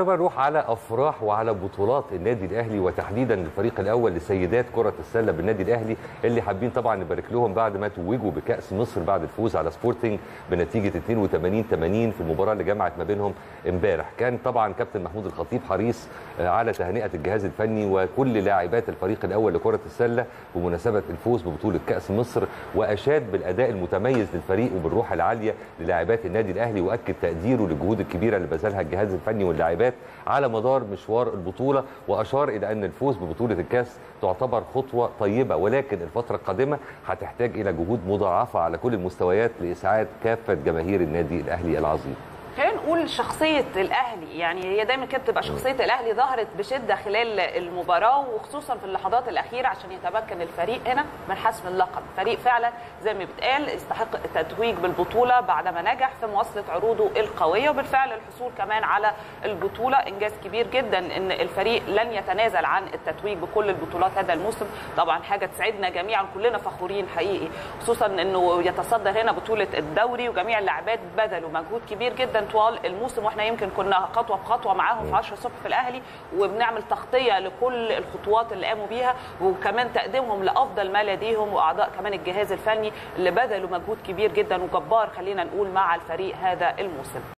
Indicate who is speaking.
Speaker 1: نروح على افراح وعلى بطولات النادي الاهلي وتحديدا الفريق الاول لسيدات كره السله بالنادي الاهلي اللي حابين طبعا نبارك لهم بعد ما توجوا بكاس مصر بعد الفوز على سبورتنج بنتيجه 82 80 في المباراه اللي جمعت ما بينهم امبارح كان طبعا كابتن محمود الخطيب حريص على تهنئه الجهاز الفني وكل لاعبات الفريق الاول لكره السله بمناسبه الفوز ببطوله كاس مصر واشاد بالاداء المتميز للفريق وبالروح العاليه للاعبات النادي الاهلي واكد تقديره للجهود الكبيره اللي بذلها الجهاز الفني واللاعبات على مدار مشوار البطوله واشار الى ان الفوز ببطوله الكاس تعتبر خطوه طيبه ولكن الفتره القادمه هتحتاج الى جهود مضاعفه على كل المستويات لاسعاد كافه جماهير النادي الاهلي العظيم.
Speaker 2: خلينا نقول شخصيه الاهلي يعني هي دايما كده بتبقى شخصيه الاهلي ظهرت بشده خلال المباراه وخصوصا في اللحظات الاخيره عشان يتمكن الفريق هنا من حسم اللقب فريق فعلا زي ما بيتقال يستحق التتويج بالبطوله بعدما نجح في مواصله عروضه القويه وبالفعل الحصول كمان على البطوله انجاز كبير جدا ان الفريق لن يتنازل عن التتويج بكل البطولات هذا الموسم طبعا حاجه تسعدنا جميعا كلنا فخورين حقيقي خصوصا انه يتصدر هنا بطوله الدوري وجميع اللاعبات بذلوا مجهود كبير جدا طوال الموسم واحنا يمكن كنا خطوه بخطوه معاهم في 10 الصبح في الاهلي وبنعمل تغطيه لكل الخطوات اللي قاموا بيها وكمان تقديمهم لافضل ما لديهم واعضاء كمان الجهاز الفني اللي بذلوا مجهود كبير جدا وجبار خلينا نقول مع الفريق هذا الموسم